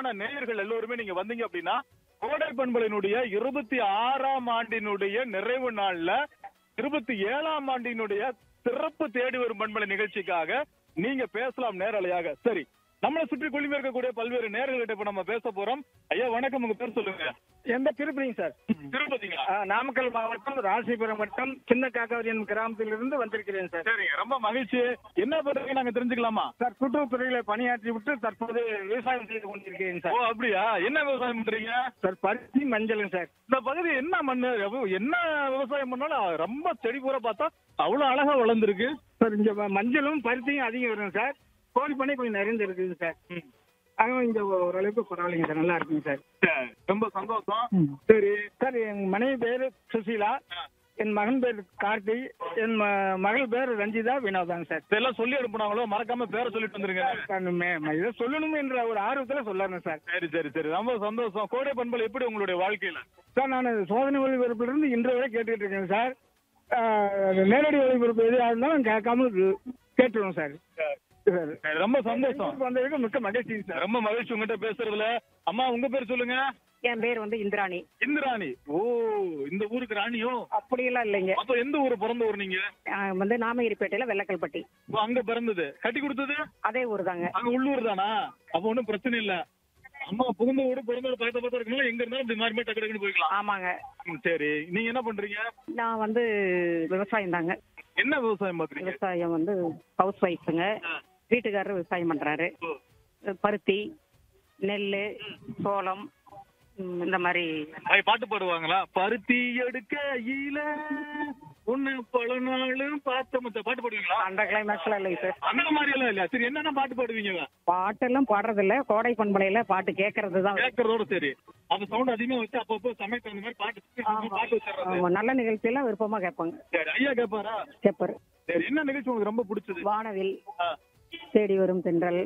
அன்பான நேயர்கள் எல்லோருமே நீங்க வந்தீங்க அப்படின்னா கோடை பண்பலினுடைய இருபத்தி ஆறாம் ஆண்டினுடைய நிறைவு நாள்ல இருபத்தி ஏழாம் ஆண்டினுடைய சிறப்பு தேடி வரும் பண்பலை நிகழ்ச்சிக்காக நீங்க பேசலாம் நேரலையாக சரி நம்மளை சுற்றி குழுமி இருக்கக்கூடிய பல்வேறு நேர்கள்கிட்ட இப்ப நம்ம பேச போறோம் ஐயா வணக்கம் உங்க பேர் சொல்லுங்க எந்த திருப்பதிங்க சார் திருப்பதிங்களா ஆ, நாமக்கல் மாவட்டம் ராசிபுரம் வட்டம் சின்ன காக்காவரியன் கிராமத்திலிருந்து வந்திருக்கிறேன் சார் சரிங்க ரொம்ப மகிழ்ச்சி என்ன பண்றீங்க நாங்க தெரிஞ்சுக்கலாமா சார் கூட்டுறவுத்துறையில பணியாற்றி விட்டு தற்போது விவசாயம் செய்து கொண்டிருக்கிறேன் ஓ சார் அப்படியா என்ன விவசாயம் பண்றீங்க சார் பருத்தி மஞ்சளுங்க சார் இந்த பகுதி என்ன மண்ணு எவ்வ- என்ன விவசாயம் பண்ணாலும் ரொம்ப செடி பூரா பார்த்தா அவ்வளவு அழகா வளர்ந்துருக்கு சார் இங்க ம- மஞ்சளும் பருத்தியும் அதிகம் வருங்க சார் கோழி பண்ணை கொஞ்சம் நிறைந்து இருக்குங்க சார் அதுவும் இங்க ஓரளவுக்கு பரவாயில்லைங்க சார் நல்லா இருக்குங்க சார் சரி, ரொம்ப சந்தோஷம் ம். சரி சார் என் மனைவி பேர் சுசீலா என் மகன் பேர் கார்த்தி என் ம- மகள் பேர் ரஞ்சிதா வினோதாங்க சார் இதெல்லாம் சொல்லி அனுப்புனாங்களோ மறக்காம பேரை சொல்லிட்டு வந்துருங்க சார், மே- ம- இதை சொல்லணும் என்ற ஒரு ஆர்வத்துல சொல்லணும் சார் சரி சரி சரி ரொம்ப சந்தோஷம் கோடை பண்பல் எப்படி உங்களுடைய வாழ்க்கையில சார் நான் சோதனை ஒளிபரப்பிலிருந்து இன்று வரை கேட்டுக்கிட்டு இருக்கேன் சார் ஆஹ், நேரடி ஒளிபரப்பு எதுவாக இருந்தாலும் கேட்காம இது கேட்டுருவோம் சார் சார் சரி, ரொம்ப சந்தோஷம் வந்ததுக்கு மிக்க மகிழ்ச்சி சார் ரொம்ப மகிழ்ச்சி உங்ககிட்ட பேசுறதுல அம்மா உங்க பேர் சொல்லுங்க என் பேர் வந்து இந்திராணி இந்திராணி ஓ இந்த ஊருக்கு ராணியோ அப்படியெல்லாம் இல்லைங்க அப்ப எந்த ஊரு பிறந்த ஊர் நீங்க ஆஹ் வந்து நாமகிரிப்பேட்டையில வெள்ளக்கல்பட்டி ஓ, அங்க பிறந்தது கட்டி கொடுத்தது அதே ஊர் தாங்க அங்க உள்ளூர் தானா அப்ப ஒண்ணும் பிரச்சனை இல்ல அம்மா புகுந்த வீடு பிறந்த வீடு பக்கத்துல பக்கத்துல இருக்கனால எங்க இருந்தாலும் இப்படி மாறி மாறி டக்கு டக்குன்னு போய்க்கலாம் ஆமாங்க ம், சரி நீங்க என்ன பண்றீங்க நான் வந்து விவசாயம் தாங்க என்ன விவசாயம் பாக்குறீங்க விவசாயம் வந்து ஹவுஸ் ஒய்ஃபுங்க வீட்டுக்காரர் விவசாயம் பண்றாரு பருத்தி நெல் சோளம் ம், இந்த மாதிரி ஐ, பாட்டு பாடுவாங்களா பருத்தி எடுக்கையில உன்னை பல நாளும் பார்த்த மத்த பாட்டு பாடுவீங்களா அந்த கிளைமேக்ஸ்ல இல்லைங்க சார் அந்த மாதிரி எல்லாம் இல்ல சரி என்னென்ன பாட்டு பாடுவீங்க பாட்டெல்லாம் பாடுறது இல்ல கோடை பண்பலையில பாட்டு கேட்கறது தான் கேட்கறதோட சரி அந்த சவுண்ட் அதிகமா வச்சு அப்பப்போ சமைக்க அந்த மாதிரி பாட்டு பாட்டு வச்சிடுறது ஆமா, நல்ல நிகழ்ச்சியெல்லாம் விருப்பமா கேட்பாங்க சரி ஐயா கேட்பாரா கேப்பர் சரி என்ன நிகழ்ச்சி உங்களுக்கு ரொம்ப பிடிச்சது வானவில் ஆ. தேடி வரும் தென்றல்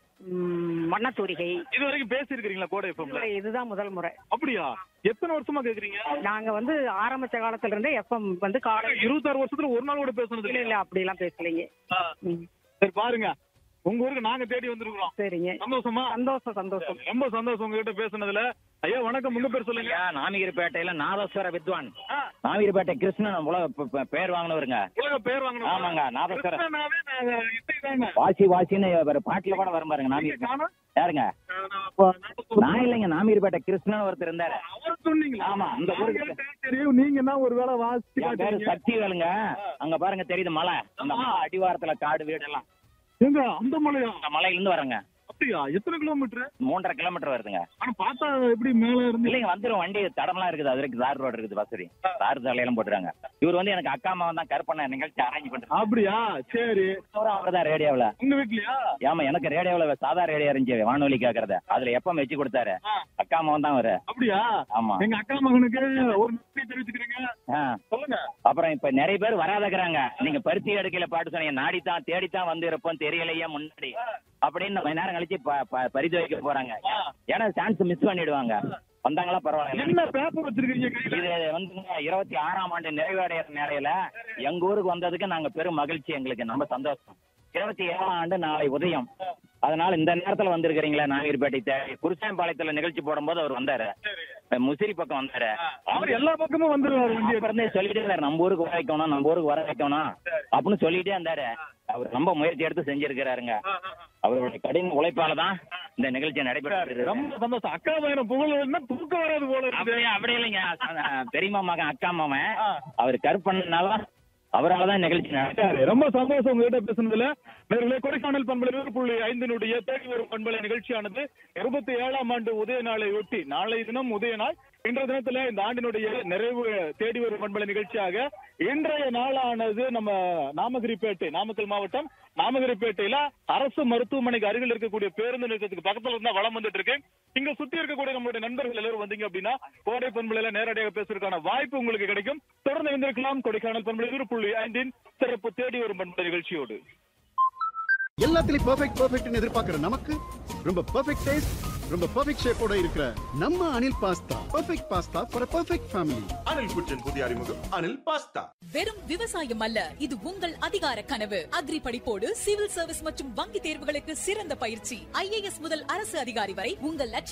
ம், வண்ணத்தூரிகை இது வரைக்கும் பேசியிருக்கிறீங்களா கோடை எஃப்எம்ல இல்ல, இதுதான் முதல் முறை அப்படியா எத்தனை வருஷமா கேக்குறீங்க நாங்க வந்து ஆரம்பிச்ச காலத்துல இருந்தே எஃப்எம் வந்து காலை இருபத்தாறு வருஷத்துல ஒரு நாள் கூட பேசுனது இல்ல இல்லையா இல்ல அப்படி எல்லாம் பேசலைங்க ஆ. ம், சரி பாருங்க உங்க ஊருக்கு நாங்க தேடி வந்திருக்கிறோம் சரிங்க சந்தோஷமா சந்தோஷம் சந்தோஷம் ரொம்ப சந்தோஷம் உங்ககிட்ட பேசுனதுல ஐயா வணக்கம் உங்க பேர் சொல்லுங்க ஐயா நாமிகிரிப்பேட்டையில நாதஸ்வர வித்வான் ஆ, நாமிகிரிப்பேட்டை கிருஷ்ணன் உலக ப- ப- பேர் வாங்கினவருங்க உலக பேர் வாங்கணும் ஆமாங்க, நாதஸ்வர. கிருஷ்ணனாவே நான் இசைதானே. வாசி வாசின்னு ஒரு பாட்டுல கூட வரும் பாருங்க நீங்க நாமிகிரி காணோம்? யாருங்க நான் அப்ப நாட்டு நான் இல்லைங்க நாமிகிரிப்பேட்டை கிருஷ்ணன் ஒருத்தர் இருந்தாரு அவர் சொன்னீங்களா ஆமா, அந்த நான் ஊருக்கு. கேட்டேன், தெரியும் நீங்க என்ன ஒரு வேளை வாசிச்சு என் பேரு காட்டுறீங்க சக்தி வேலுங்க அங்க பாருங்க தெரியுது மலை அந்த மலை அடிவாரத்துல காடு வீடு எல்லாம் எங்க அந்த மலையா அந்த மலையில இருந்து வரேங்க அப்படியா எத்தனை கிலோமீட்டர் மூன்றரை கிலோமீட்டர் வருதுங்க ஆனா பார்த்தா எப்படி மேல இருந்து இல்லைங்க வந்துரும் வண்டி தடம்லாம் இருக்குது அது வரைக்கும் தார் ரோடு இருக்குது வசதி தார் சாலையெல்லாம் போட்டுறாங்க இவர் வந்து எனக்கு அக்கா அம்மா தான் கருப்பண்ண நிகழ்ச்சி அரேஞ்ச் பண்றாரு அப்படியா சரி அவர் தான் ரேடியோவில் உங்க வீட்லயா ஆமா எனக்கு ரேடியோவில் சாதா ரேடியோ இருந்துச்சு வானொலி கேட்கறது அதுல எப்ப வச்சு கொடுத்தாரு ஆ, அக்கா அம்மாவும் தான் அவரு அப்படியா ஆமா எங்க அக்கா மகனுக்கு ஒரு நன்றி தெரிவிச்சுக்கிறீங்க ஆ. சொல்லுங்க அப்புறம் இப்ப நிறைய பேர் வராதக்கிறாங்க நீங்க பருத்தி எடுக்கல பாட்டு சொன்னீங்க நாடித்தான் தேடித்தான் வந்து இருப்போம் தெரியலையே முன்னாடி அப்படின்னு கொஞ்ச நேரம் கழிச்சு ப- ப- பரிந்துரைக்க போறாங்க ஏன்னா சான்ஸ் மிஸ் பண்ணிடுவாங்க வந்தாங்களா பரவாயில்ல என்ன பேப்பர் வச்சிருக்கீங்க கையில இது வந்து இருபத்தி ஆறாம் ஆண்டு நிறைவடைகிற நேரையில எங்க ஊருக்கு வந்ததுக்கு நாங்க பெரும் மகிழ்ச்சி எங்களுக்கு ரொம்ப சந்தோஷம் இருபத்தி ஏழாம் ஆண்டு நாளை உதயம் அதனால இந்த நேரத்துல வந்திருக்கிறீங்களா நாகர்பேட்டை தேவை குருசாயம்பாளையத்துல நிகழ்ச்சி போடும்போது அவர் வந்தாரு முசிறி பக்கம் வந்தாரு அவர் எல்லா பக்கமும் வந்துருவாரு வண்டி அப்ப இருந்தே சொல்லிட்டே இருந்தாரு நம்ம ஊருக்கு வர வைக்கணும் நம்ம ஊருக்கு வர வைக்கணும் அப்படின்னு சொல்லிட்டே இருந்தாரு அவர் ரொம்ப முயற்சி எடுத்து செஞ்சிருக்கிறாருங்க அவருடைய கடின உழைப்பால தான் இந்த நிகழ்ச்சி நடைபெற்று ரொம்ப சந்தோஷம் அக்கா பையனை புகழ்னா தூக்கம் வராது போல இருக்கு அப்படியே அப்படி இல்லைங்க அஹ் பெரியம்மா மகன் அக்கா மாமன் ஆ. அவர் கருப்பண்ணனால அவரால தான் நிகழ்ச்சி நடக்கும் சரி, ரொம்ப சந்தோஷம் உங்ககிட்ட பேசுனதுல நேர்களே கொடைக்கானல் பண்பலை நூறு புள்ளி ஐந்தினுடைய தேடி வரும் பண்பலை நிகழ்ச்சியானது இருபத்தி ஏழாம் ஆண்டு உதய நாளை ஒட்டி நாளை தினம் உதய நாள் இன்றைய தினத்துல இந்த ஆண்டினுடைய நிறைவு தேடி வரும் பண்பலை நிகழ்ச்சியாக இன்றைய நாளானது நம்ம நாமகிரிப்பேட்டை நாமக்கல் மாவட்டம் நாமகிரிப்பேட்டையில அரசு மருத்துவமனைக்கு அருகில் இருக்கக்கூடிய பேருந்து நிறுத்தத்துக்கு பக்கத்துல இருந்தா வளம் வந்துட்டு இருக்கு இங்க சுத்தி இருக்கக்கூடிய நம்மளுடைய நண்பர்கள் எல்லாரும் வந்தீங்க அப்படின்னா கோடை பண்பலையில நேரடியாக பேசுறதுக்கான வாய்ப்பு உங்களுக்கு கிடைக்கும் தொடர்ந்து வந்திருக்கலாம் கொடைக்கானல் பண்பலை நூறு புள்ளி ஐந்தின் சிறப்பு தேடி வரும் பண்பலை நிகழ்ச்சியோடு எல்லாத்துலயும் பெர்ஃபெக்ட் பெர்ஃபெக்ட்னு எதிர்பார்க்கிற நமக்கு ரொம்ப பெர்ஃபெக்ட் டேஸ்ட் ரொம்ப பெர்ஃபெக்ட் ஷேப்போட இருக்கிற நம்ம Anil pasta perfect pasta for perfect family Anil kitchen புதிய அறிமுகம் அனில் பாஸ்தா வெறும் விவசாயம் அல்ல இது உங்கள் அதிகார கனவு அக்ரி படிப்போடு சிவில் சர்வீஸ் மற்றும் வங்கி தேர்வுகளுக்கு சிறந்த பயிற்சி ஐஏஎஸ் முதல் அரசு அதிகாரி வரை உங்கள் லட்சிய